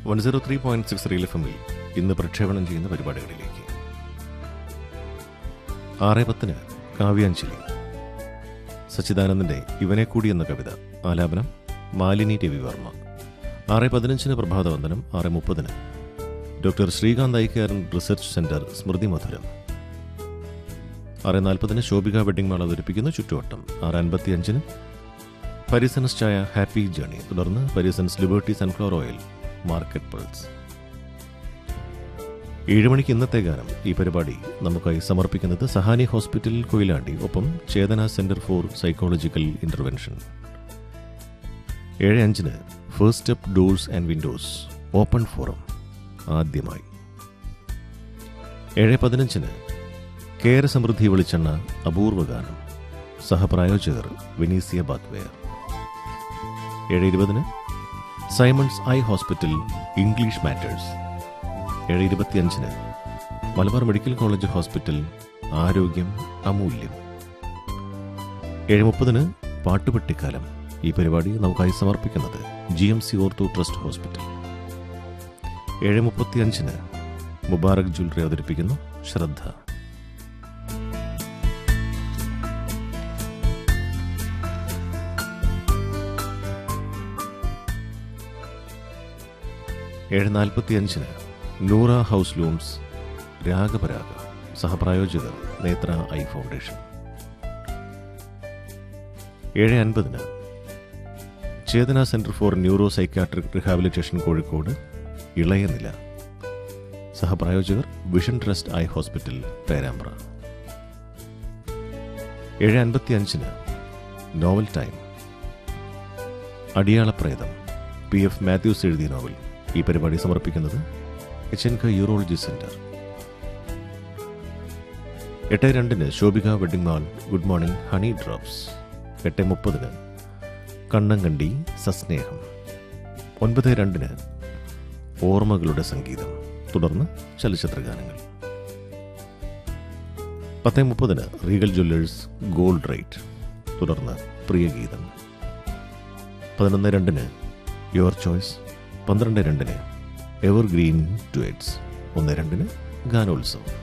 one zero three point six real F എമ്മിൽ ഇന്ന് പ്രക്ഷേപണം ചെയ്യുന്ന പരിപാടികളിലേക്ക് ആറ് പത്തിന് കാവ്യാഞ്ജലി സച്ചിദാനന്ദന്റെ ഇവനെ കൂടി എന്ന കവിത ആലാപനം മാലിനി രവിവർമ്മ ആറ് പതിനഞ്ചിന് പ്രഭാതവന്ദനം ആറ് മുപ്പതിന് ഡോക്ടർ ശ്രീകാന്ത് ഐക്കാരൻ റിസർച്ച് സെന്റർ സ്മൃതി മധുരം ആറ് നാൽപ്പതിന് ശോഭിക വെഡിംഗ് മാൾ അവതരിപ്പിക്കുന്ന ചുറ്റുവട്ടം ആറ് അൻപത്തിയഞ്ചിന് പരിസൻസ് ചായ ഹാപ്പി ജേണി തുടർന്ന് Parisons liberty sunflower oil market pulse ഏഴ് മണിക്ക് ഇന്നത്തെ ഗാനം ഈ പരിപാടി നമുക്കായി സമർപ്പിക്കുന്നത് സഹാനി ഹോസ്പിറ്റൽ കൊയിലാണ്ടി ഒപ്പം Chetana centre for psychological intervention ഏഴ് അഞ്ചിന് first step doors and windows open forum ആദ്യമായി ഏഴ് പതിനഞ്ചിന് കേര സമൃദ്ധി വെളിച്ചെണ്ണ അപൂർവ ഗാനം സഹപ്രായോജകർ വെനീസിയ ബാത്വേർ ഏഴ് ഇരുപതിന് Simons eye hospital English matters ഏഴ് ഇരുപത്തിയഞ്ചിന് മലബാർ മെഡിക്കൽ കോളേജ് ഹോസ്പിറ്റൽ ആരോഗ്യം അമൂല്യം ഏഴ് മുപ്പതിന് പാട്ടുപെട്ടിക്കാലം ഈ പരിപാടി നമുക്കായി സമർപ്പിക്കുന്നത് G M C ortho trust hospital ഏഴ് മുപ്പത്തിയഞ്ചിന് മുബാറക് ജ്വല്ലറി അവതരിപ്പിക്കുന്നു ശ്രദ്ധ ഏഴ് നാൽപ്പത്തിയഞ്ചിന് നൂറ ഹൗസ് ലൂംസ് രാഗപരാഗ സഹപ്രായോജകർ നേത്ര ഐ ഫൗണ്ടേഷൻ ഏഴ് അൻപതിന് Chetana centre for neuro psychiatric rehabilitation Kozhikode ഇളയ നില സഹപ്രായോജകർ vision trust eye hospital Perambra ഏഴ് അൻപത്തി അഞ്ചിന് നോവൽ ടൈം അടിയാളപ്രേതം പി എഫ് മാത്യൂസ് എഴുതിയ നോവൽ ഈ പരിപാടി സമർപ്പിക്കുന്നത് എച്ച് എൻ ക യൂറോളജി സെന്റർ എട്ട് രണ്ടിന് Shobhika wedding mall good morning honey drops എട്ട് മുപ്പതിന് കണ്ണങ്കണ്ടി സസ്നേഹം ഒൻപത് രണ്ടിന് ഓർമ്മകളുടെ സംഗീതം തുടർന്ന് ചലച്ചിത്ര ഗാനങ്ങൾ പത്ത് മുപ്പതിന് റീഗൽ ജ്വല്ലേഴ്സ് ഗോൾഡ് റേറ്റ് തുടർന്ന് പ്രിയഗീതം പതിനൊന്ന് രണ്ടിന് യുവർ ചോയ്സ് പന്ത്രണ്ട് രണ്ടിന് എവർഗ്രീൻ ഡുവറ്റ്സ് ഒന്ന് രണ്ടിന് ഗാനോത്സവം